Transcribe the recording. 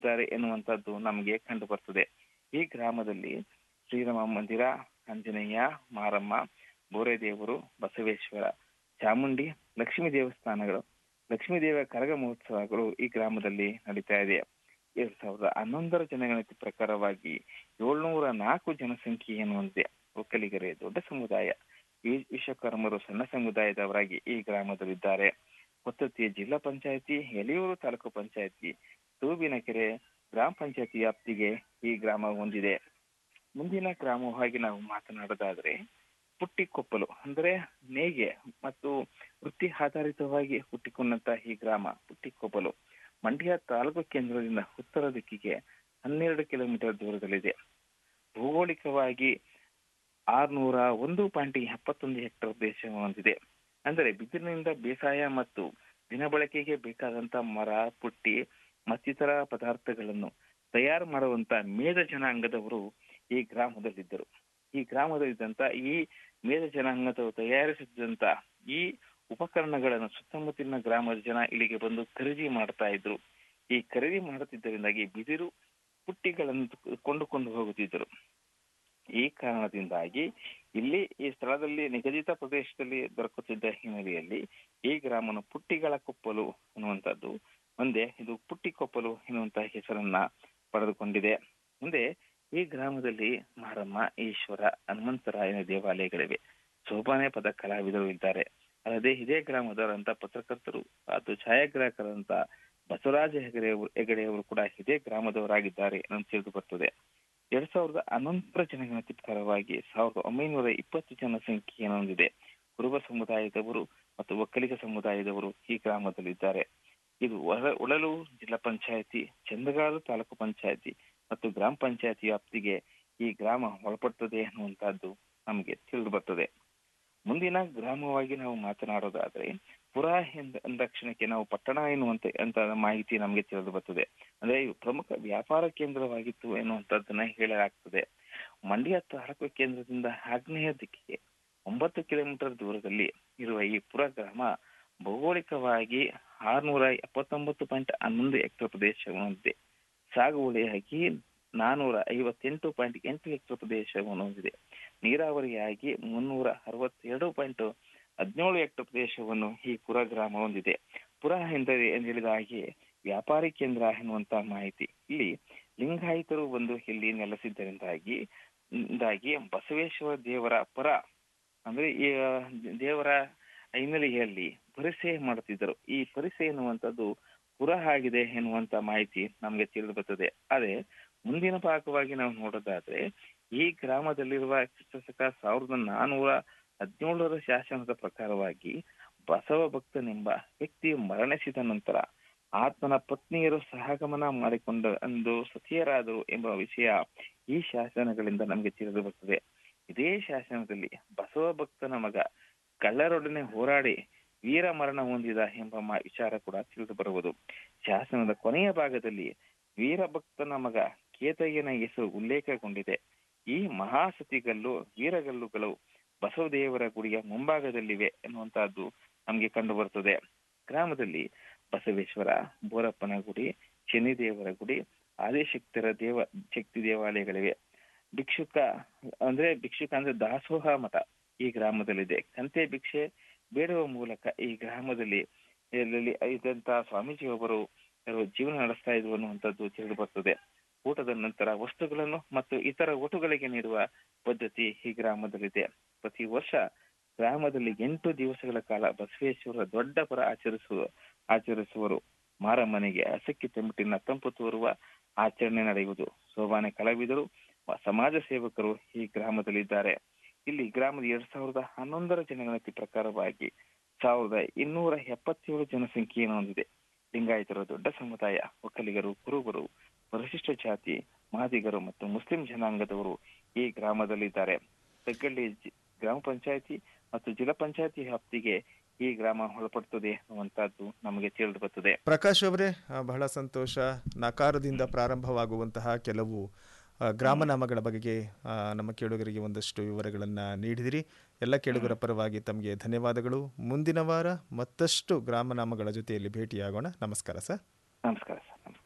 ಇದ್ದಾರೆ ಎನ್ನುವಂತದ್ದು ನಮಗೆ ಕಂಡು ಬರ್ತದೆ ಈ ಗ್ರಾಮದಲ್ಲಿ ಶ್ರೀರಾಮ ಮಂದಿರ ಆಂಜನೇಯ ಮಾರಮ್ಮ ಬೋರೆದೇವರು ಬಸವೇಶ್ವರ ಚಾಮುಂಡಿ ಲಕ್ಷ್ಮೀ ದೇವಸ್ಥಾನಗಳು ಲಕ್ಷ್ಮೀ ದೇವಿಯ ಕರಗ ಮಹೋತ್ಸವಗಳು ಈ ಗ್ರಾಮದಲ್ಲಿ ನಡೀತಾ ಇದೆ ಎರಡ್ ಸಾವಿರದ ಹನ್ನೊಂದರ ಜನಗಣತಿ ಪ್ರಕಾರವಾಗಿ ಏಳ್ನೂರ ನಾಲ್ಕು ಜನಸಂಖ್ಯೆಯನ್ನು ಹೊಂದಿದೆ ಒಕ್ಕಲಿಗರೇ ದೊಡ್ಡ ಸಮುದಾಯ ಈ ವಿಶ್ವಕರ್ಮರು ಸಣ್ಣ ಸಮುದಾಯದವರಾಗಿ ಈ ಗ್ರಾಮದಲ್ಲಿದ್ದಾರೆ ಕೊತ್ತತ್ತಿಯ ಜಿಲ್ಲಾ ಪಂಚಾಯತಿ ಎಲಿಯೂರು ತಾಲೂಕು ಪಂಚಾಯತಿ ತೂಬಿನಕೆರೆ ಗ್ರಾಮ ಪಂಚಾಯತಿ ವ್ಯಾಪ್ತಿಗೆ ಈ ಗ್ರಾಮ ಹೊಂದಿದೆ ಮುಂದಿನ ಗ್ರಾಮವಾಗಿ ನಾವು ಮಾತನಾಡೋದಾದ್ರೆ ಪುಟ್ಟಿಕೊಪ್ಪಲು ಅಂದ್ರೆ ನೇಯ್ಗೆ ಮತ್ತು ವೃತ್ತಿ ಆಧಾರಿತವಾಗಿ ಹುಟ್ಟಿಕೊಂಡಂತ ಈ ಗ್ರಾಮ ಪುಟ್ಟಿಕೊಪ್ಪಲು ಮಂಡ್ಯ ತಾಲೂಕು ಕೇಂದ್ರದಿಂದ ಉತ್ತರ ದಿಕ್ಕಿಗೆ ಹನ್ನೆರಡು ಕಿಲೋಮೀಟರ್ ದೂರದಲ್ಲಿದೆ ಭೌಗೋಳಿಕವಾಗಿ ಆರ್ನೂರ ಒಂದು ಪಾಯಿಂಟ್ ಎಪ್ಪತ್ತೊಂದು ಹೆಕ್ಟರ್ ಪ್ರದೇಶವನ್ನು ಹೊಂದಿದೆ ಅಂದರೆ ಬಿದಿರಿನಿಂದ ಬೇಸಾಯ ಮತ್ತು ದಿನಬಳಕೆಗೆ ಬೇಕಾದಂತ ಮರ ಪುಟ್ಟಿ ಮತ್ತಿತರ ಪದಾರ್ಥಗಳನ್ನು ತಯಾರು ಮಾಡುವಂತ ಮೇಧ ಜನಾಂಗದವರು ಈ ಗ್ರಾಮದಲ್ಲಿದ್ದರು ಈ ಗ್ರಾಮದಲ್ಲಿದ್ದಂತ ಈ ಮೇಧ ಜನಾಂಗದವರು ತಯಾರಿಸಿದಂತ ಈ ಉಪಕರಣಗಳನ್ನು ಸುತ್ತಮುತ್ತಲಿನ ಗ್ರಾಮದ ಜನ ಇಲ್ಲಿಗೆ ಬಂದು ಖರೀದಿ ಮಾಡ್ತಾ ಇದ್ರು ಈ ಖರೀದಿ ಮಾಡುತ್ತಿದ್ದರಿಂದಾಗಿ ಬಿದಿರು ಪುಟ್ಟಿಗಳನ್ನು ಕೊಂಡುಕೊಂಡು ಹೋಗುತ್ತಿದ್ದರು ಈ ಕಾರಣದಿಂದಾಗಿ ಇಲ್ಲಿ ಈ ಸ್ಥಳದಲ್ಲಿ ನಿಗದಿತ ಪ್ರದೇಶದಲ್ಲಿ ದೊರಕುತ್ತಿದ್ದ ಹಿನ್ನೆಲೆಯಲ್ಲಿ ಈ ಗ್ರಾಮನ ಪುಟ್ಟಿಗಳ ಕೊಪ್ಪಲು ಅನ್ನುವಂಥದ್ದು ಮುಂದೆ ಇದು ಪುಟ್ಟಿಕೊಪ್ಪಲು ಎನ್ನುವಂತಹ ಹೆಸರನ್ನ ಪಡೆದುಕೊಂಡಿದೆ ಮುಂದೆ ಈ ಗ್ರಾಮದಲ್ಲಿ ಮಾರಮ್ಮ ಈಶ್ವರ ಹನುಮಂತರಾಯನ ದೇವಾಲಯಗಳಿವೆ ಸೋಪಾನೆ ಪದ ಕಲಾವಿದರು ಇದ್ದಾರೆ ಅಲ್ಲದೆ ಇದೇ ಗ್ರಾಮದವರಂತ ಪತ್ರಕರ್ತರು ಮತ್ತು ಛಾಯಾಗ್ರಾಹಕರಂತ ಬಸವರಾಜ ಹೆಗಡೆ ಹೆಗಡೆಯವರು ಕೂಡ ಇದೇ ಗ್ರಾಮದವರಾಗಿದ್ದಾರೆ ಅಂತ ತಿಳಿದು ಬರ್ತದೆ ಎರಡ್ ಸಾವಿರದ ಹನ್ನೊಂದರ ಜನಗಣತಿ ಪ್ರಕಾರವಾಗಿ ಸಾವಿರದ ಒಂಬೈನೂರ ಇಪ್ಪತ್ತು ಜನಸಂಖ್ಯೆಯನ್ನು ಹೊಂದಿದೆ ಕುರುಬ ಸಮುದಾಯದವರು ಮತ್ತು ಒಕ್ಕಲಿಗ ಸಮುದಾಯದವರು ಈ ಗ್ರಾಮದಲ್ಲಿದ್ದಾರೆ ಇದು ಒಳ- ಉಳಲು ಜಿಲ್ಲಾ ಪಂಚಾಯತಿ ಚಂದಗಾಲು ತಾಲೂಕು ಪಂಚಾಯತಿ ಮತ್ತು ಗ್ರಾಮ ಪಂಚಾಯತಿ ವ್ಯಾಪ್ತಿಗೆ ಈ ಗ್ರಾಮ ಒಳಪಡುತ್ತದೆ ಅನ್ನುವಂತಹದ್ದು ನಮಗೆ ತಿಳಿದು ಬರ್ತದೆ ಮುಂದಿನ ಗ್ರಾಮವಾಗಿ ನಾವು ಮಾತನಾಡೋದಾದ್ರೆ ಪುರ ಎಂದ ಅಂದಾಕ್ಷಣಕ್ಕೆ ನಾವು ಪಟ್ಟಣ ಎನ್ನುವಂತ ಅಂತ ಮಾಹಿತಿ ನಮಗೆ ತಿಳಿದು ಬರ್ತದೆ ಅಂದ್ರೆ ಇದು ಪ್ರಮುಖ ವ್ಯಾಪಾರ ಕೇಂದ್ರವಾಗಿತ್ತು ಎನ್ನುವಂತದ್ದನ್ನ ಹೇಳಲಾಗ್ತದೆ ಮಂಡ್ಯ ತಾಲೂಕು ಕೇಂದ್ರದಿಂದ ಆಗ್ನೇಯ ದಿಕ್ಕಿಗೆ ಒಂಬತ್ತು ಕಿಲೋಮೀಟರ್ ದೂರದಲ್ಲಿ ಇರುವ ಈ ಪುರ ಗ್ರಾಮ ಭೌಗೋಳಿಕವಾಗಿ ಆರ್ನೂರ ಎಪ್ಪತ್ತೊಂಬತ್ತು ಪಾಯಿಂಟ್ ಹನ್ನೊಂದು ಹೆಕ್ಟರ್ ಪ್ರದೇಶವನ್ನು ಹೊಂದಿದೆ ಸಾಗುವಳಿಯಾಗಿ ನಾನೂರ ಐವತ್ತೆಂಟು ಪಾಯಿಂಟ್ ಎಂಟು ಹೆಕ್ಟರ್ ಪ್ರದೇಶವನ್ನು ಹೊಂದಿದೆ ನೀರಾವರಿಯಾಗಿ ಮುನ್ನೂರ ಅರವತ್ತೆರಡು ಪಾಯಿಂಟ್ ಹದಿನೇಳು ಹೆಕ್ಟರ್ ಪ್ರದೇಶವನ್ನು ಈ ಪುರ ಗ್ರಾಮ ಹೊಂದಿದೆ ಪುರ ಎಂದರೆ ಏನ್ ಹೇಳಿದ ಹಾಗೆ ವ್ಯಾಪಾರಿ ಕೇಂದ್ರ ಎನ್ನುವಂತ ಮಾಹಿತಿ ಇಲ್ಲಿ ಲಿಂಗಾಯತರು ಬಂದು ಇಲ್ಲಿ ನೆಲೆಸಿದ್ದರಿಂದಾಗಿ ಇಂದಾಗಿ ಬಸವೇಶ್ವರ ದೇವರ ಪರ ಅಂದ್ರೆ ಈ ಆ, ದೇವರ ಹಿನ್ನೆಲೆಯಲ್ಲಿ ಪರಿಸೆ ಮಾಡುತ್ತಿದ್ದರು ಈ ಪರಿಸೆ ಎನ್ನುವಂಥದ್ದು ಪುರ ಆಗಿದೆ ಎನ್ನುವಂತ ಮಾಹಿತಿ ನಮಗೆ ತಿಳಿದು ಬರ್ತದೆ ಅದೇ ಮುಂದಿನ ಭಾಗವಾಗಿ ನಾವು ನೋಡೋದಾದ್ರೆ ಈ ಗ್ರಾಮದಲ್ಲಿರುವ ಕ್ರಿಸ್ತಶಕ ಸಾವಿರದ ನಾನೂರ ಹದಿನೇಳರ ಶಾಸನದ ಪ್ರಕಾರವಾಗಿ ಬಸವ ಭಕ್ತನೆಂಬ ವ್ಯಕ್ತಿ ಮರಣಿಸಿದ ನಂತರ ಆತನ ಪತ್ನಿಯರು ಸಹಗಮನ ಮಾಡಿಕೊಂಡ ಅಂದು ಸತಿಯರಾದರು ಎಂಬ ವಿಷಯ ಈ ಶಾಸನಗಳಿಂದ ನಮಗೆ ತಿಳಿದು ಬರ್ತದೆ ಇದೇ ಶಾಸನದಲ್ಲಿ ಬಸವ ಭಕ್ತನ ಮಗ ಕಳ್ಳರೊಡನೆ ಹೋರಾಡಿ ವೀರ ಮರಣ ಹೊಂದಿದ ಎಂಬ ಮಾ- ವಿಚಾರ ಕೂಡ ತಿಳಿದು ಬರುವುದು ಶಾಸನದ ಕೊನೆಯ ಭಾಗದಲ್ಲಿ ವೀರಭಕ್ತನ ಮಗ ಕೇತಯ್ಯನ ಹೆಸರು ಉಲ್ಲೇಖಗೊಂಡಿದೆ ಈ ಮಹಾಸತಿಗಲ್ಲು ವೀರಗಲ್ಲುಗಳು ಬಸವದೇವರ ಗುಡಿಯ ಮುಂಭಾಗದಲ್ಲಿವೆ ಎನ್ನುವಂತಹದ್ದು ನಮಗೆ ಕಂಡು ಬರ್ತದೆ ಗ್ರಾಮದಲ್ಲಿ ಬಸವೇಶ್ವರ ಬೋರಪ್ಪನ ಗುಡಿ ಶನಿದೇವರ ಗುಡಿ ಆದಿಶಕ್ತರ ದೇವ ಶಕ್ತಿ ದೇವಾಲಯಗಳಿವೆ ಭಿಕ್ಷುಕ ಅಂದ್ರೆ ಭಿಕ್ಷುಕ ಅಂದ್ರೆ ದಾಸೋಹ ಮಠ ಈ ಗ್ರಾಮದಲ್ಲಿದೆ ಕಂತೆ ಭಿಕ್ಷೆ ಬೇಡುವ ಮೂಲಕ ಈ ಗ್ರಾಮದಲ್ಲಿ ಎಲ್ಲೆಲ್ಲಿ ಇದ್ದಂತ ಸ್ವಾಮೀಜಿಯೊಬ್ಬರು ಕೆಲವು ಜೀವನ ನಡೆಸ್ತಾ ಇದ್ರು ಅನ್ನುವಂಥದ್ದು ತಿಳಿದು ಬರ್ತದೆ ಊಟದ ನಂತರ ವಸ್ತುಗಳನ್ನು ಮತ್ತು ಇತರ ಒಟುಗಳಿಗೆ ನೀಡುವ ಪದ್ಧತಿ ಈ ಗ್ರಾಮದಲ್ಲಿದೆ ಪ್ರತಿ ವರ್ಷ ಗ್ರಾಮದಲ್ಲಿ ಎಂಟು ದಿವಸಗಳ ಕಾಲ ಬಸವೇಶ್ವರ ದೊಡ್ಡ ಪರ ಆಚರಿಸುವ ಆಚರಿಸುವರು ಮಾರಮ್ಮನಿಗೆ ಅಸಕ್ಕಿ ತೆಂಬಿಟ್ಟಿನ ತಂಪು ತೋರುವ ಆಚರಣೆ ನಡೆಯುವುದು ಸೋಬಾನೆ ಕಲಾವಿದರು ವ- ಸಮಾಜ ಸೇವಕರು ಈ ಗ್ರಾಮದಲ್ಲಿದ್ದಾರೆ ಇಲ್ಲಿ ಗ್ರಾಮದ ಎರಡ್ ಸಾವಿರದ ಹನ್ನೊಂದರ ಜನಗಣತಿ ಪ್ರಕಾರವಾಗಿ ಸಾವಿರದ ಇನ್ನೂರ ಎಪ್ಪತ್ತೇಳು ಜನಸಂಖ್ಯೆಯನ್ನು ಹೊಂದಿದೆ ಲಿಂಗಾಯತರು ದೊಡ್ಡ ಸಮುದಾಯ ಒಕ್ಕಲಿಗರು ಕುರುಬರು ಪರಿಶಿಷ್ಟ ಜಾತಿ ಮಾದಿಗರು ಮತ್ತು ಮುಸ್ಲಿಂ ಜನಾಂಗದವರು ಈ ಗ್ರಾಮದಲ್ಲಿದ್ದಾರೆ ತೆಗ್ಗಳ್ಳಿ ಜಿ- ಗ್ರಾಮ ಪಂಚಾಯತಿ ಮತ್ತು ಜಿಲ್ಲಾ ಪಂಚಾಯತಿ ವ್ಯಾಪ್ತಿಗೆ ಈ ಗ್ರಾಮ ಒಳಪಡುತ್ತದೆ ಅನ್ನುವಂತಹದ್ದು ನಮಗೆ ತಿಳಿದು ಬರ್ತದೆ ಪ್ರಕಾಶ್ ಅವರೇ ಆ, ಬಹಳ ಸಂತೋಷ ನಕಾರದಿಂದ ಪ್ರಾರಂಭವಾಗುವಂತಹ ಕೆಲವು ಆ, ಗ್ರಾಮನಾಮಗಳ ಬಗೆಗೆ ಆ, ನಮ್ಮ ಕೇಳುಗರಿಗೆ ಒಂದಷ್ಟು ವಿವರಗಳನ್ನು ನೀಡಿದಿರಿ ಎಲ್ಲ ಕೇಳುಗರ ಪರವಾಗಿ ತಮಗೆ ಧನ್ಯವಾದಗಳು ಮುಂದಿನ ವಾರ ಮತ್ತಷ್ಟು ಗ್ರಾಮನಾಮಗಳ ಜೊತೆಯಲ್ಲಿ ಭೇಟಿಯಾಗೋಣ ನಮಸ್ಕಾರ ಸರ್ ನಮಸ್ಕಾರ ಸರ್ ನಮಸ್ಕಾರ